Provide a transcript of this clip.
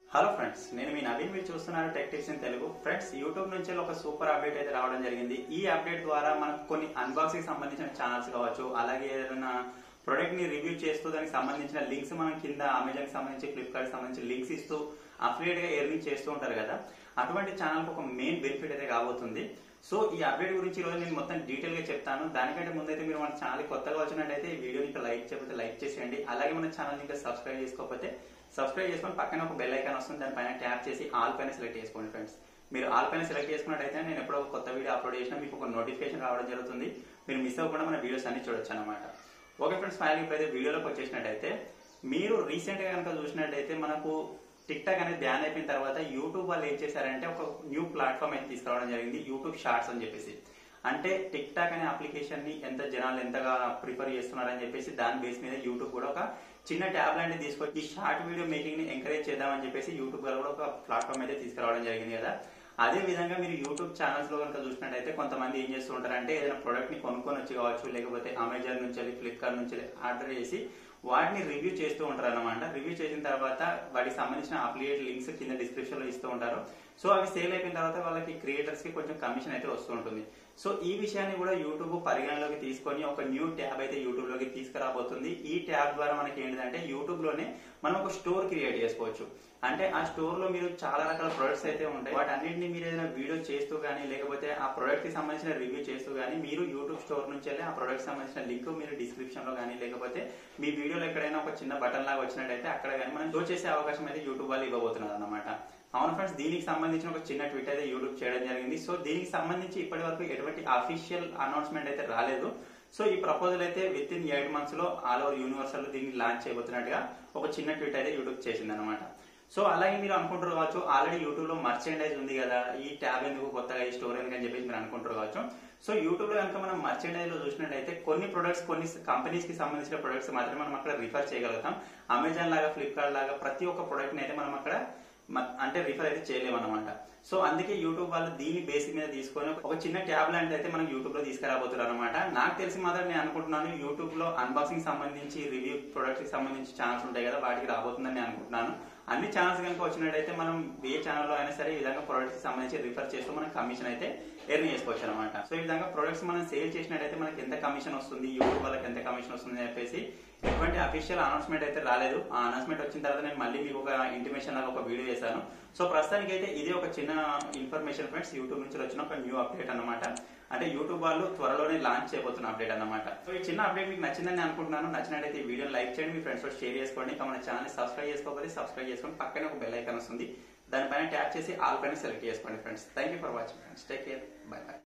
hello friends నేను మీ నవీన్ మీరు చూస్తున్నారు tech tips in Telugu friends YouTube నుంచి ఒక సూపర్ అప్డేట్ అయితే రావడం జరిగింది ఈ అప్డేట్ ద్వారా మనకు కొన్ని అన్బాక్సింగ్ సంబంధించిన ఛానల్స్ కావచ్చు అలాగే ఏదైనా ప్రొడక్ట్ ని రివ్యూ చేస్తూ దానికి సంబంధించిన లింక్స్ మనం కింద అమెజాన్ సంబంధించి ఫ్లిప్కార్ట్ సంబంధించి లింక్స్ ఇస్తూ అఫిలియేట్ గా ఎర్నింగ్ చేస్తూ ఉంటారు కదా అటువంటి ఛానల్ ఒక మెయిన్ బెనిఫిట్ అయితే కాబోతుంది సో ఈ అప్డేట్ గురించి ఈ రోజు నేను మొత్తం డీటెయిల్ గా చెప్తాను దానికంటే ముందైతే మీరు మన ఛానల్ కొత్తగా వచ్చినట్టయితే ఈ వీడియోని ఇంకా లైక్ చేయకపోతే లైక్ చేసేయండి అలాగే మన ఛానల్ ఇంకా సబ్స్క్రైబ్ చేసుకోకపోతే సబ్స్క్రైబ్ చేసుకొని పక్కన ఒక బెల్ ఐకాన్ వస్తుంది దానిపైన ట్యాప్ చేసి ఆల్ పైన సెలెక్ట్ చేసుకోండి ఫ్రెండ్స్ మీరు ఆల్ పైన సెలెక్ట్ చేసుకున్నట్టయితే నేను ఎప్పుడో ఒక కొత్త వీడియో అప్లోడ్ చేసినా మీకు ఒక నోటిఫికేషన్ రావడం జరుగుతుంది మీరు మిస్ అవ్వకుండా మన వీడియోస్ అన్ని చూడొచ్చు అనమాట ఓకే ఫ్రెండ్స్ ఫైనల్ ఇప్పుడైతే వీడియోలోకి వచ్చేసినట్టయితే మీరు రీసెంట్ గా కనుక చూసినట్టయితే మనకు టిక్ టాక్ అనేది బ్యాన్ అయిపోయిన తర్వాత యూట్యూబ్ వాళ్ళు ఏం చేశారంటే ఒక న్యూ ప్లాట్ఫామ్ అయితే తీసుకురావడం జరిగింది యూట్యూబ్ షార్ట్స్ అని చెప్పేసి అంటే టిక్ టాక్ అనే అప్లికేషన్ ని ఎంత జనాలు ఎంతగా ప్రిఫర్ చేస్తున్నారని చెప్పేసి దాని బేస్ మీద యూట్యూబ్ కూడా ఒక చిన్న ట్యాబ్ లాంటిది తీసుకొచ్చి ఈ షార్ట్ వీడియో మేకింగ్ ని ఎంకరేజ్ చేద్దామని చెప్పేసి యూట్యూబ్ వాళ్ళు కూడా ఒక ప్లాట్ఫామ్ అయితే తీసుకురావడం జరిగింది కదా అదే విధంగా మీరు యూట్యూబ్ ఛానల్స్ లో కనుక చూసినట్టయితే కొంతమంది ఏం చేస్తూ ఉంటారంటే ఏదైనా ప్రొడక్ట్ ని కొనుక్కొని వచ్చి కావచ్చు లేకపోతే అమెజాన్ నుంచి ఫ్లిప్కార్ట్ నుంచి ఆర్డర్ చేసి వాటిని రివ్యూ చేస్తూ ఉంటారు అనమాట రివ్యూ చేసిన తర్వాత వాటికి సంబంధించిన అప్లియేట్ లింక్స్ కింద డిస్క్రిప్షన్ లో ఇస్తూ ఉంటారు సో అవి సేల్ అయిపోయిన తర్వాత వాళ్ళకి క్రియేటర్స్ కి కొంచెం కమిషన్ అయితే వస్తూ ఉంటుంది సో ఈ విషయాన్ని కూడా యూట్యూబ్ పరిగణలోకి తీసుకొని ఒక న్యూ ట్యాబ్ అయితే యూట్యూబ్ లోకి తీసుకురాబోతుంది ఈ ట్యాబ్ ద్వారా మనకి ఏంటంటే యూట్యూబ్ లోనే మనం ఒక స్టోర్ క్రియేట్ చేసుకోవచ్చు అంటే ఆ స్టోర్ లో మీరు చాలా రకాల ప్రొడక్ట్స్ అయితే ఉంటాయి వాటన్నింటినీ మీరు ఏదైనా వీడియో చేస్తూ కానీ లేకపోతే ఆ ప్రొడక్ట్ కి సంబంధించిన రివ్యూ చేస్తూ కానీ మీరు యూట్యూబ్ స్టోర్ నుంచి వెళ్ళి ఆ ప్రొడక్ట్ సంబంధించిన లింక్ మీరు డిస్క్రిప్షన్ లో కానీ లేకపోతే మీ వీడియోలో ఎక్కడైనా ఒక చిన్న బటన్ లాగా వచ్చినట్టయితే అక్కడ కానీ మనం షో చేసే అవకాశం అయితే యూట్యూబ్ వాళ్ళు ఇవ్వబోతున్నారు అనమాట అవును ఫ్రెండ్స్ దీనికి సంబంధించిన ఒక చిన్న ట్వీట్ అయితే యూట్యూబ్ చేయడం జరిగింది సో దీనికి సంబంధించి ఇప్పటి వరకు ఎటువంటి అఫీషియల్ అనౌన్స్మెంట్ అయితే రాలేదు సో ఈ ప్రపోజల్ అయితే విత్ ఇన్ ఎయిట్ మంత్స్ లో ఆల్ ఓవర్ యూనివర్సల్ దీన్ని లాంచ్ చేయబోతున్నట్టుగా ఒక చిన్న ట్వీట్ అయితే యూట్యూబ్ చేసింది అనమాట సో అలాగే మీరు అనుకుంటారు కావచ్చు ఆల్రెడీ యూట్యూబ్ లో మర్చెండైజ్ ఉంది కదా ఈ ట్యాబ్ ఎందుకు కొత్తగా ఈ స్టోర్ ఎందుకు అని చెప్పేసి మీరు అనుకుంటారు కావచ్చు సో యూట్యూబ్ లో కనుక మనం మర్చెండైజ్ లో చూసినట్టయితే కొన్ని ప్రొడక్ట్స్ కొన్ని కంపెనీస్ కి సంబంధించిన ప్రొడక్ట్స్ మాత్రమే మనం అక్కడ రిఫర్ చేయగలుగుతాం అమెజాన్ లాగా ఫ్లిప్కార్ట్ లాగా ప్రతి ఒక్క ప్రొడక్ట్ ని అయితే మనం అక్కడ మ- అంటే రిఫర్ అయితే చేయలేము అనమాట సో అందుకే యూట్యూబ్ వాళ్ళు దీని బేసిక్ మీద తీసుకొని ఒక చిన్న ట్యాబ్ లాంటిది అయితే మనం యూట్యూబ్ లో తీసుకురాబోతున్నారు అనమాట నాకు తెలిసి మాత్రం నేను అనుకుంటున్నాను యూట్యూబ్ లో అన్బాక్సింగ్ సంబంధించి రివ్యూ ప్రొడక్ట్స్ కి సంబంధించి ఛానల్స్ ఉంటాయి కదా వాటికి రాబోతుందని నేను అనుకుంటున్నాను అన్ని ఛానల్స్ కనుక వచ్చినట్టయితే మనం ఏ ఛానల్లో అయినా సరే ఈ విధంగా ప్రొడక్ట్స్ కి సంబంధించి రిఫర్ చేస్తూ మనం కమిషన్ అయితే ఎర్న్ చేసుకోవచ్చు అనమాట సో ఈ విధంగా ప్రొడక్ట్స్ మనం సేల్ చేసినట్టయితే మనకి ఎంత కమిషన్ వస్తుంది యూట్యూబ్ వాళ్ళకి ఎంత కమిషన్ వస్తుంది అని చెప్పేసి ఎటువంటి అఫీషియల్ అనౌన్స్మెంట్ అయితే రాలేదు ఆ అనౌన్స్మెంట్ వచ్చిన తర్వాత నేను మళ్ళీ మీకు ఒక ఇంటిమేషన్ లాగా ఒక వీడియో చేశాను సో ప్రస్తుతానికి అయితే ఇది ఒక చిన్న ఇన్ఫర్మేషన్ ఫ్రెండ్స్ యూట్యూబ్ నుంచి వచ్చిన ఒక న్యూ అప్డేట్ అన్నమాట అంటే యూట్యూబ్ వాళ్ళు త్వరలోనే లాంచ్ చేయబోతున్న అప్డేట్ అన్నమాట సో ఈ చిన్న అప్డేట్ మీకు నచ్చిందని నేను అనుకుంటున్నాను నచ్చినట్టయితే ఈ వీడియో లైక్ చేయండి మీ ఫ్రెండ్స్ తో షేర్ చేసుకోండి ఇంకా మన ఛానల్ సబ్స్క్రైబ్ చేసుకోకపోతే సబ్స్క్రైబ్ చేసుకోండి పక్కనే ఒక బెల్ ఐకాన్ వస్తుంది దానిపైన ట్యాప్ చేసి ఆల్ పైన సెలెక్ట్ చేసుకోండి friends thank you for watching friends take care bye by